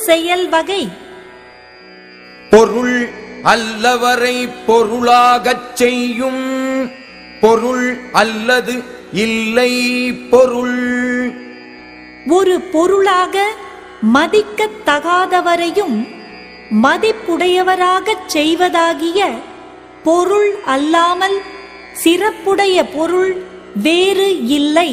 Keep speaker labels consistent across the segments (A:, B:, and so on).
A: செயல் வகை
B: பொருள் அல்லவரை பொருளாகச் செய்யும் பொருள் அல்லது இல்லை பொருள்
A: ஒரு பொருளாக மதிக்கத் தகாதவரையும் மதிப்புடையவராகச் செய்வதாகிய பொருள் அல்லாமல் சிறப்புடைய பொருள் வேறு இல்லை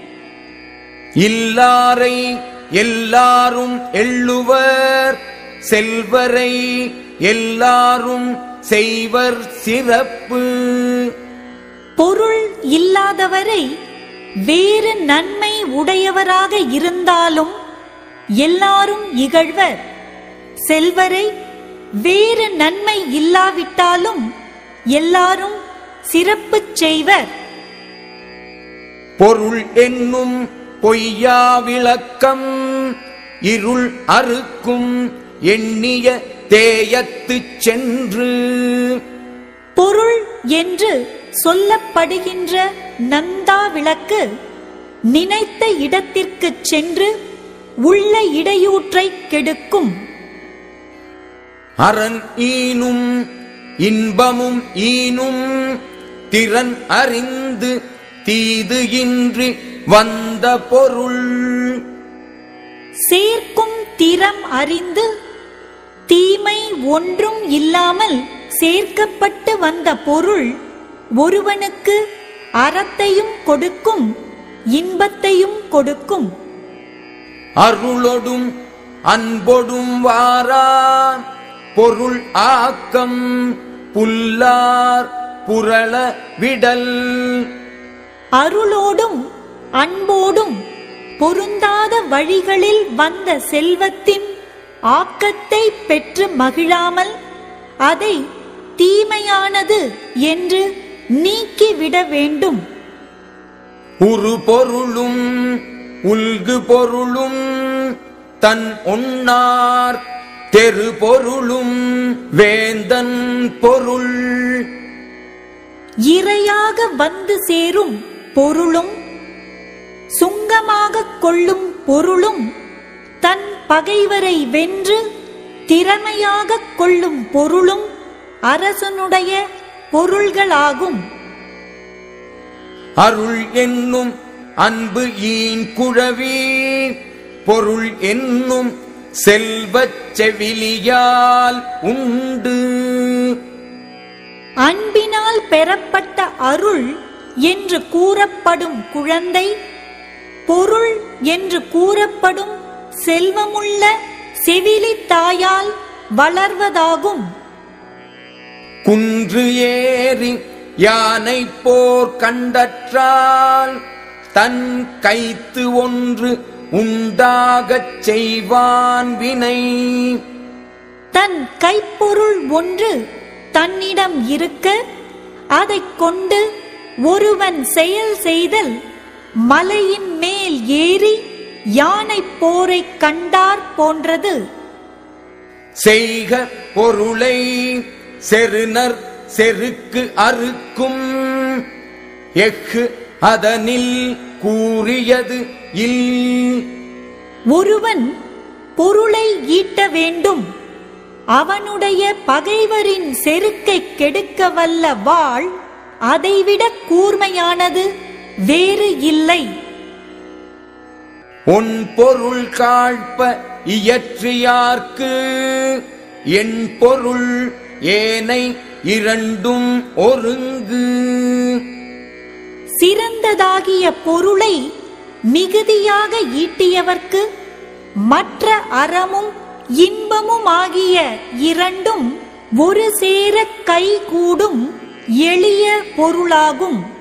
B: இல்லாரை எல்லாரும் எள்ளுவர் செல்வரை எல்லாரும் செய்வர் சிறப்பு
A: பொருள் இல்லாதவரை வேறு நன்மை உடையவராக இருந்தாலும் எல்லாரும் இகழ்வர் செல்வரை வேறு நன்மை இல்லாவிட்டாலும் எல்லாரும் சிறப்புச் செய்வர்
B: பொருள் என்னும் பொய்யா விளக்கம் இருள் அறுக்கும் எண்ணிய தேயத்துச் சென்று
A: பொருள் என்று சொல்லப்படுகின்ற நந்தா விளக்கு நினைத்த இடத்திற்குச் சென்று உள்ள இடையூற்றை கெடுக்கும்
B: அரண் ஈனும் இன்பமும் ஈனும் திறன் அறிந்து தீது இன்றி வந்த பொருள்
A: சேர்க்கும் திறம் அறிந்து தீமை ஒன்றும் இல்லாமல் சேர்க்கப்பட்டு வந்த பொருள் ஒருவனுக்கு அறத்தையும் கொடுக்கும் இன்பத்தையும் கொடுக்கும்
B: அருளொடும் அன்பொடும் வாரா பொருள் ஆக்கம் புல்லார் புரள விடல்
A: அருளோடும் அன்போடும் பொருந்தாத வழிகளில் வந்த செல்வத்தின் ஆக்கத்தை பெற்று மகிழாமல் அதை தீமையானது என்று நீக்கிவிட வேண்டும்
B: உரு பொருளும் உல்கு பொருளும் தன் ஒன்னார் தெரு பொருளும் வேந்தன் பொருள்
A: இரையாக வந்து சேரும் பொருளும் சுங்கமாகக் கொள்ளும் பொருளும் தன் பகைவரை வென்று திறமையாகக் கொள்ளும் பொருளும் அரசனுடைய பொருள்களாகும்
B: அருள் என்னும் அன்பு ஈன் குழவி பொருள் என்னும் செல்வச் செவிலியால் உண்டு
A: அன்பினால் பெறப்பட்ட அருள் என்று கூறப்படும் குழந்தை பொருள் என்று கூறப்படும் செல்வமுள்ள செவிலி தாயால் வளர்வதாகும்
B: குன்று ஏறி யானை போர் கண்டற்றால் தன் கைத்து ஒன்று உண்டாகச் செய்வான் வினை
A: தன் கைப்பொருள் ஒன்று தன்னிடம் இருக்க அதைக் கொண்டு ஒருவன் செயல் செய்தல் மலையின் மேல் ஏறி யானை போரைக் கண்டார் போன்றது
B: செய்க பொருளை செருநர் செருக்கு அறுக்கும் எஃகு அதனில் கூறியது இல்
A: ஒருவன் பொருளை ஈட்ட வேண்டும் அவனுடைய பகைவரின் செருக்கைக் கெடுக்க வல்ல வாள் அதைவிட கூர்மையானது வேறு இல்லை
B: உன் பொருள் காழ்ப்ப இயற்றியார்க்கு என் பொருள் ஏனை இரண்டும் ஒருங்கு
A: சிறந்ததாகிய பொருளை மிகுதியாக ஈட்டியவர்க்கு மற்ற அறமும் இன்பமும் ஆகிய இரண்டும் ஒரு சேர கைகூடும் எளிய பொருளாகும்